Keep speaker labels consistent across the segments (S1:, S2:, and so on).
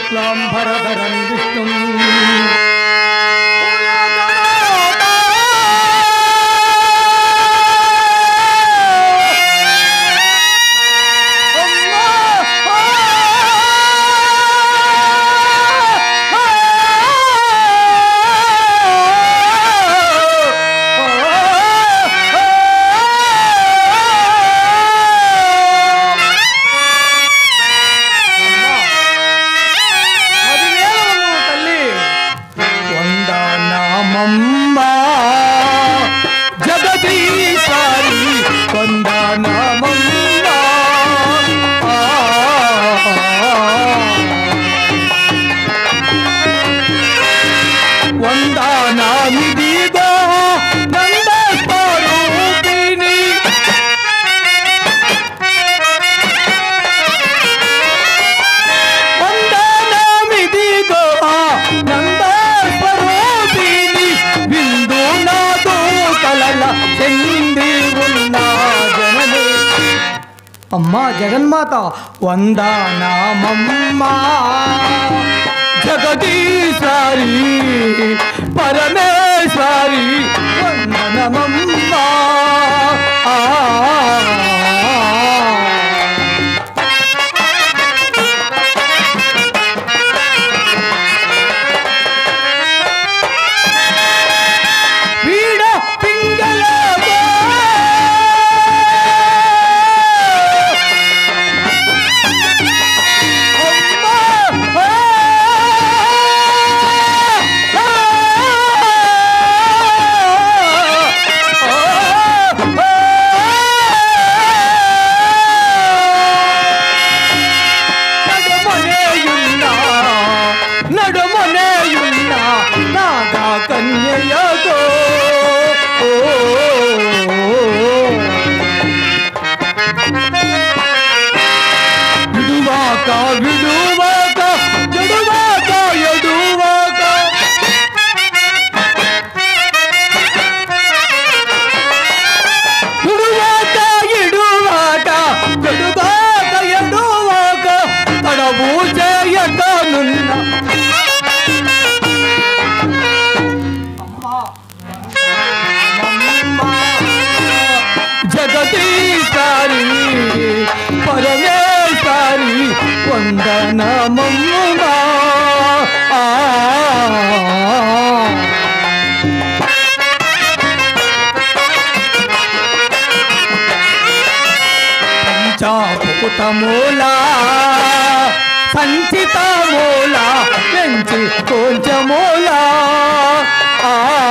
S1: శుక్లాంబరధరం విష్ణుం తల్లి వందనామమ్మ జగదీశారి వందనామమ్మ ఆ. వందనామిదిగో నందస్వరూపిణి వందనామిదిగో నందస్వరూపిణి బిందు నాదో కలల చెంది ఉన్న జనని అమ్మా జగన్మాత వందనామమ్మ జగదీశ్వరి పరమేశ్వరి వందనమమ్మ ఆ. వీడ పింగళగో అమ్మా నడుమనేయున్నా నడుమనేయున్నా నాగా కన్యయగో ఓ విడువాక విడువాక ఎడువాక ఎడువాక విడువాక ఎడువాక ఎడువాక ఎడువాక తడవు చేయటనున్న జగదీశారి పరమేశారి వందనమమ్మ ఆ. పంచాభూతమూల సంచితమూల పెంచి కొంచెమూల ఆ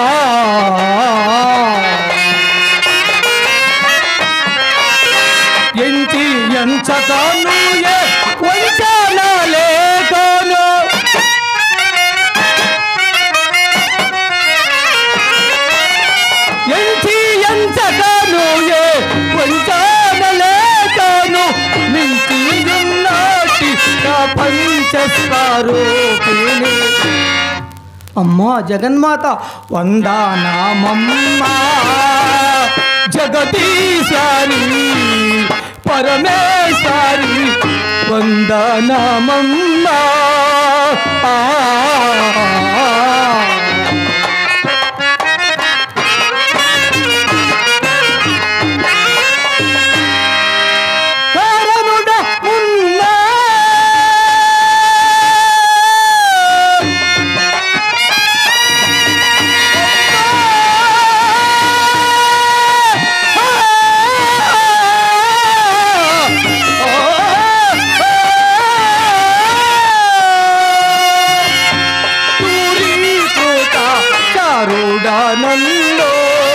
S1: ఎంచి ఎంచగాను ఏ వంచనాలే కాను ఎంచి ఎంచగాను ఏ వంచనలే కాను మించి ఉన్నాటి నా పంచస్వరూపిణి అమ్మా జగన్మాత వందానామమ్మ జగదీశారి పరమేశారి వందనమమ్మ ఆ. కారణుడ ఉన్నా చారుడానందో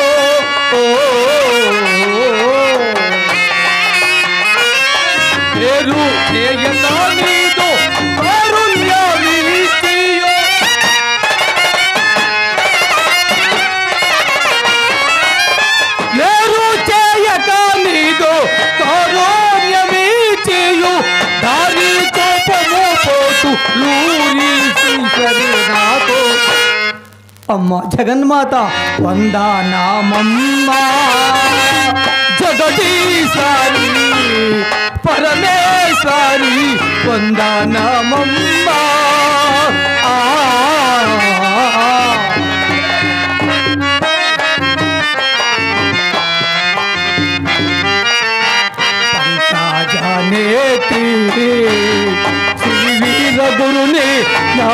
S1: పేరు చేయగా నీతో కారుణ్య వీచియో లేరు చేయక నీదు కారుణ్యమీచియు దారి కోపము పోతు లూరి శ్రీహరి నాకు అమ్మ జగన్మాత వందనామమ్మ జగదీశారి పరమేశ్వరి వందనామమ్మ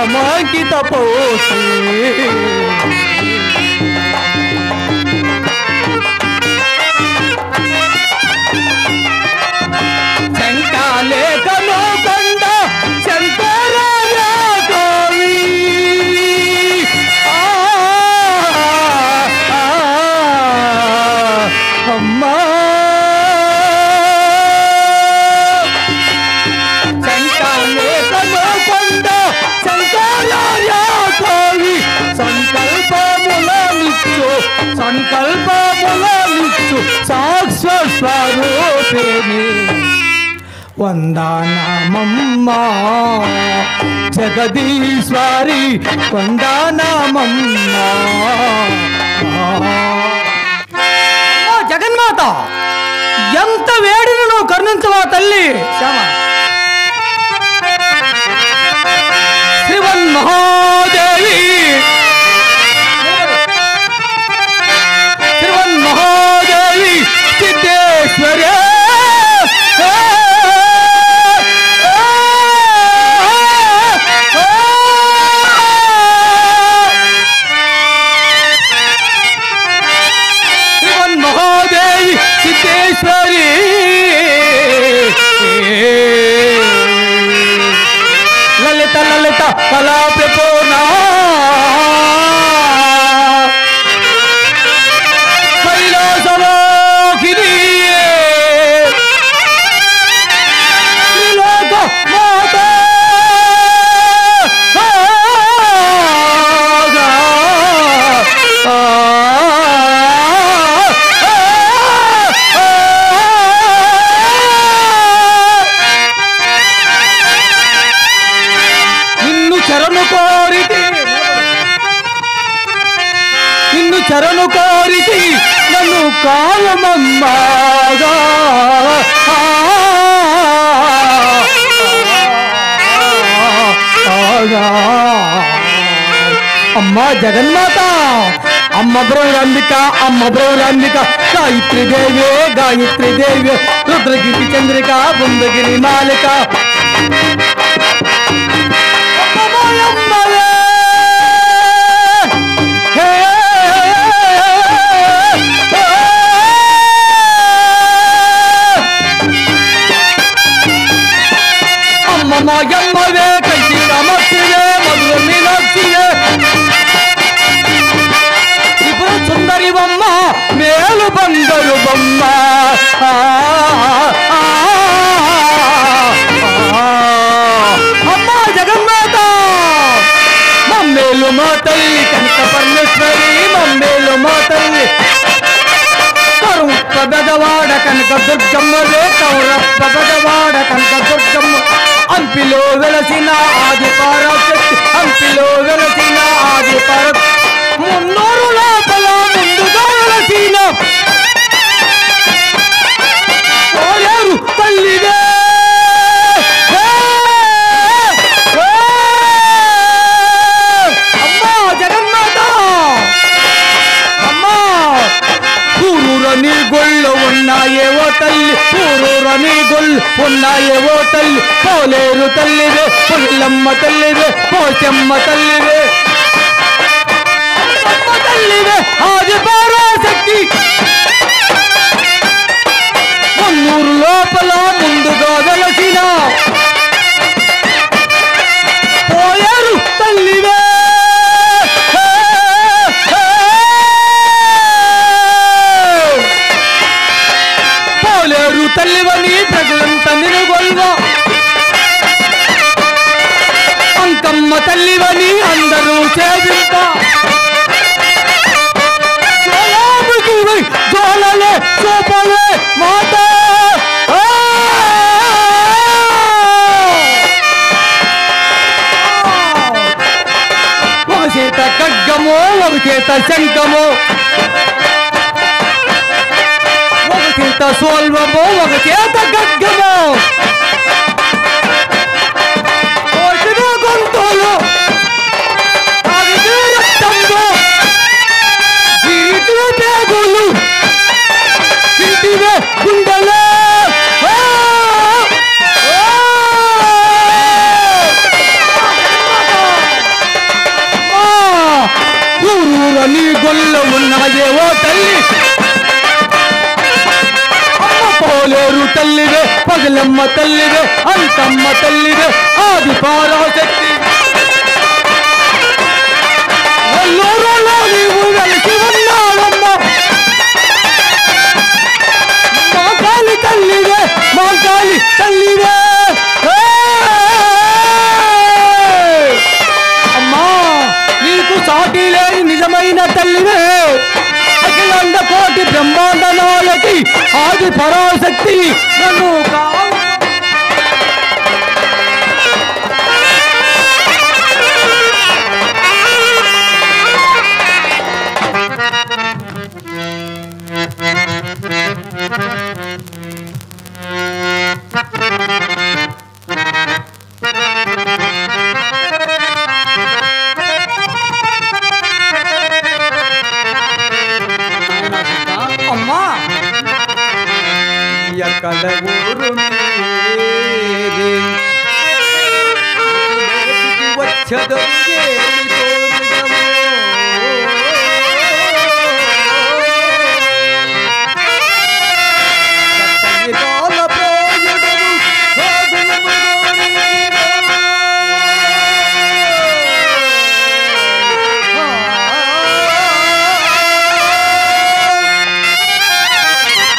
S1: నామాంకిత పోసి శంకాలేఖను కొండ శంకరాయ కవి ఆ, ఆ, అమ్మా శంకాలేఖను కొండ శంకరాయ కవి సంకల్పముల నిచ్చు సంకల్పముల నిచ్చు సాక్ష స్వరూపిణి వందానామమ్మ జగదీశ్వరి వందానామమ్మ ఓ జగన్మాత ఎంత వేడిని నువ్వు కరుణించవా తల్లి శ్యామ శ్రీవన్ మహాదేవి శ్రీవన్ మహాదేవి సిద్ధేశ్వరి శ్రీవన్ మహాదేవి సిద్ధేశ్వరి లలిత లలిత కళా ప్రపోనా కైలాసవాహిని త్రిలోక మాత నిన్ను చరణు కోరితే నిన్ను చరణు కోరితి నన్ను కాలమమ్మాగా అమ్మా జగన్మాత అమ్మ బ్రౌరాంబిక అమ్మ బ్రౌరాంబిక గాయత్రి దేవి గాయత్రి దేవి రుద్రగిరి చంద్రిక బృందగిరి మాలిక అమ్మమ్మలే! హే! అమ్మమ్మ ఎమ్మవే కైసి కామర్చివే మధుర మీనాక్షివే ఇప్పుడు సుందరి బొమ్మ మేలు బంగారు బొమ్మ ఆ, ఆ, ఆ, అమ్మ జగన్మాత మమ్మేలు మా తల్లి కనక పరమేశ్వరి మమ్మేలు మా తల్లి కరుప్ప బెదవాడ కనక దుర్గమ్మలే కౌరప్ప బెదవాడ కనక దుర్గమ్మ అంపిలో వెలసిన ఆది పరాశక్తి అంపిలో వెలసిన ఆది పర మున్నూరు లోపల ముందుగా వెలసిన కోరేరు తల్లిదే హే! హే! అమ్మా జగన్మాత అమ్మా ఊరూరని గొళ్ళు ఉన్నాయేవో తల్లి ఊరూరని గొళ్ళు ఉన్నాయేవో తల్లి పోలేరు తల్లివే పుల్లమ్మ తల్లివే పోచమ్మ తల్లివే అమ్మ తల్లివే ఆది పరాశక్తి మున్నూరు లోపల ముందుగా వెలసిన పోయారు తల్లివే హే! హే! పోలేరు తల్లివని ప్రజలంతా నిరుగొల్వ అంకమ్మ తల్లివని అందరూ సేవింప జ్వాలాముఖివై జ్వాలలే చూపలే మాత ఆ! ఒక చేత ఖడ్గము ఒక చేత శంఖము ఒక చేత సోల్వము ఒక చేత ఖడ్గము కోసిన గొంతులు తాగితే రక్తము జీవితమే పేగులు ఇంటివే గుండెలే ఆ! ఆ! అమ్మయే ఓ తల్లి అమ్మ పోలేరు తల్లివే పగలమ్మ తల్లివే అంతమ్మ తల్లివే ఆది పరాశక్తి ఎల్లూరులో నీవు వెలిసి ఉన్నావమ్మ మా కాలి తల్లివే మా కాలి తల్లివే ఏయ్! అమ్మా నీకు సాటి లేని నిజమైన తల్లివే అఖిలాండ కోటి బ్రహ్మాండ నాయకి ఆది పరాశక్తి నన్ను కావు అమ్మా ఎక్కడ ఊరు మీది? నేటికి వచ్చదో ఏమి కోరుదమో? చక్కని కాల ప్రోయుడము, సాగులము గోరినో.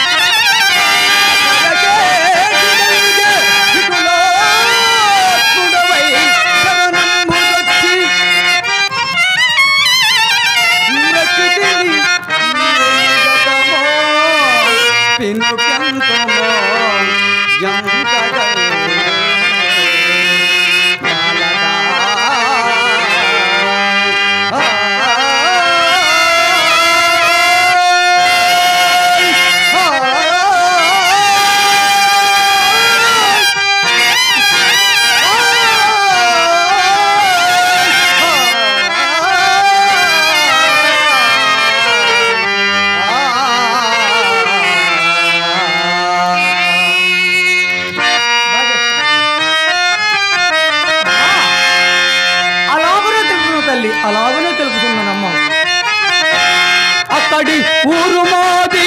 S1: అలాగనే తెలుపుతున్న తల్లి అలాగనే తెలుపుతున్నానమ్మ అక్కడి ఊరు మాది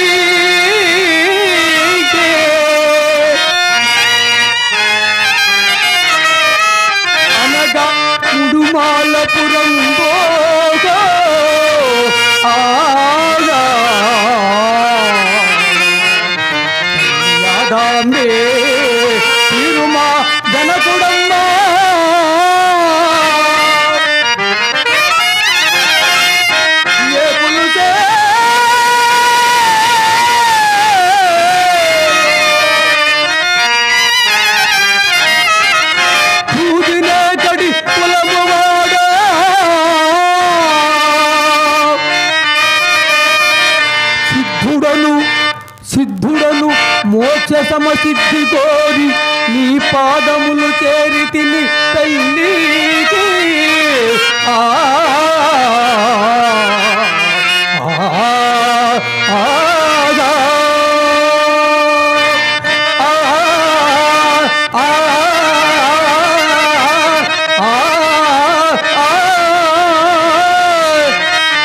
S1: అనగా ఉడుమాలపురం పోగా ఆగా యాదాంబే తిరుమా జనకుడమ్మా ఏ పులుసే పూజినే కడి కులమువాడా సిద్ధుడను సిద్ధుడను మోక్ష సమసిద్ధి కోరి నీ పాదములు చేరి తిని తల్లికి ఆ ఆగా. ఆ ఆ ఆ ఆ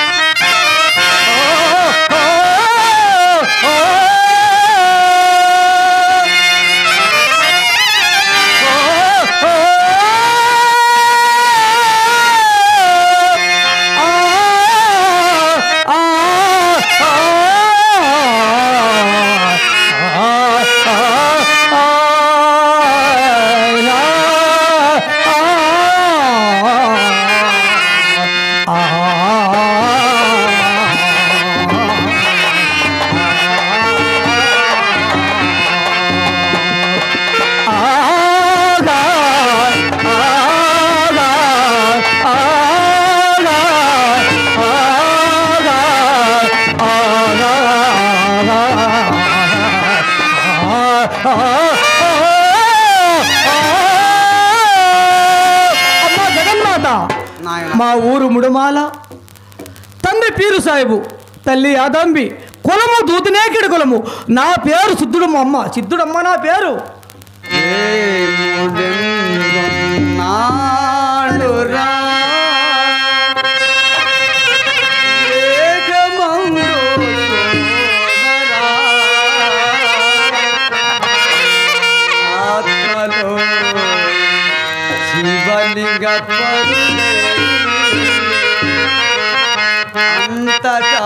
S1: అమ్మా జగన్మాత మా ఊరు ముడుమాల తండ్రి పీరు సాహిబు తల్లి యాదంబి కులము దూతనేకిడి కులము నా పేరు సిద్ధుడమ్మ అమ్మ సిద్ధుడమ్మ నా పేరు
S2: నాడురా ఏకమందు పరులే అంతటా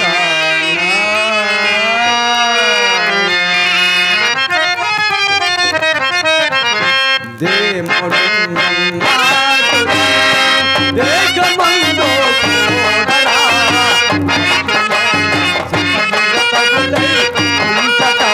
S2: దేశమందో చూడరా అంతటా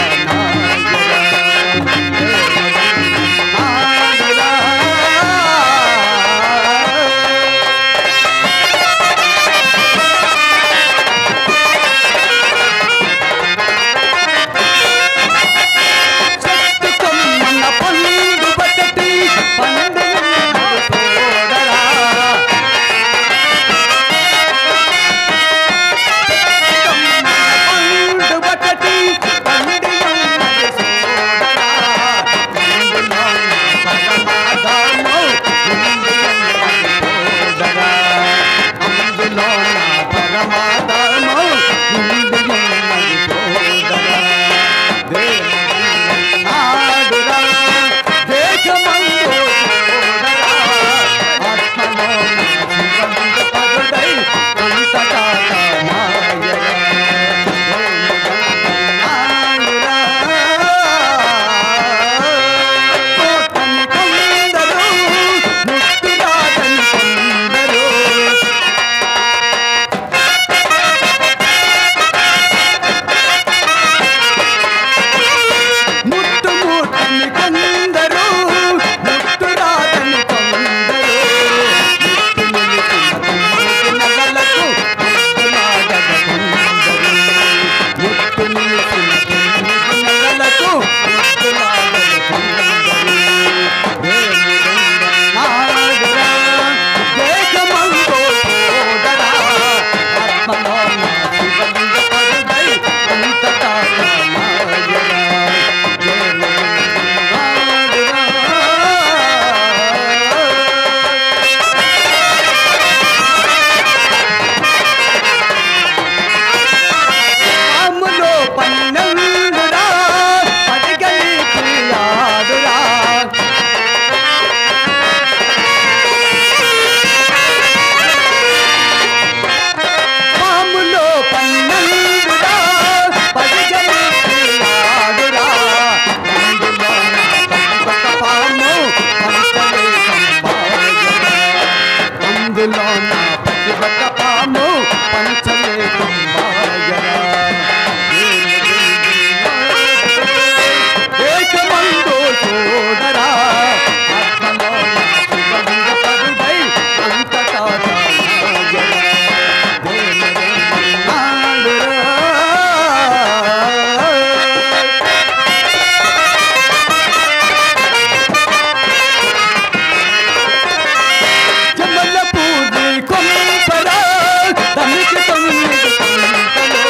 S2: చెట్టుకొమ్మన్న పండు బకటి పండు చూడరా పండు బకటి పండు చూడరా పండులో పరమాదాము చూడరా అందులో పరమాదాము చూడరా ఆడురా దేశమందు చూడరా ఆత్మలో శివంత పరుడై అంతటా మాయరా ఆడురా కోటని కొందరు ముక్తిరాదని కొందరు ముట్టు ముట్టని కొందరు ముట్టు రాదని కొందరు ముట్టు నిలిచిన నగలకు ముట్టులాగద కొందరు ముట్టు నిలిచిన నగలకు ముట్టులాగద కొందరు నాగరా దేశమందో చూడరా ఆత్మలో శివంగ పరుడై అంతటా మాయరా అమ్ములో పన్నెండురా పడిగలి ప్రియాడురా పాములో పన్నెండురా పడిగలి ప్రియాడురా అందులో నా పక్క పాము పంచలే సంపాయరా అందులో నా ప్రతిభట పాము పంచలే సంపాయరా ఏకమందు చూడరా ఆత్మలో నా శివంగ పరుడై అంతటా తానాయరా. నాడురా జమలపూరి కొంపరా తనికి తొమ్మిది కొంపలు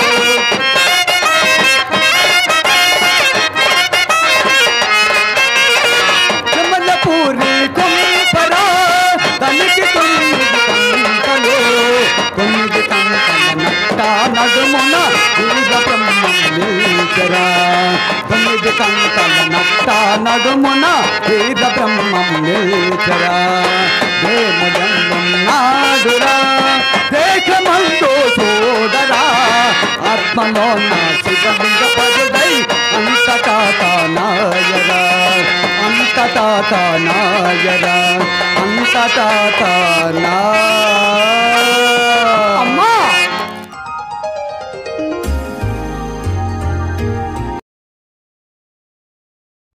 S2: జమలపూరి కొంపరా తనికి తొమ్మిది కొంపలు తొమ్మిది కంకల నట్ట నడుమున వీర బ్రహ్మం నిల్చరా తొమ్మిది కంకల నట్ట నడుమున వీర బ్రహ్మం నిల్చరా దేమజంగం నాడురా దేశమందు చూడరా ఆత్మలో నా శివంగ పరుడై అంతటా నాయరా అంతటా నాయరా అంతటా నాయరా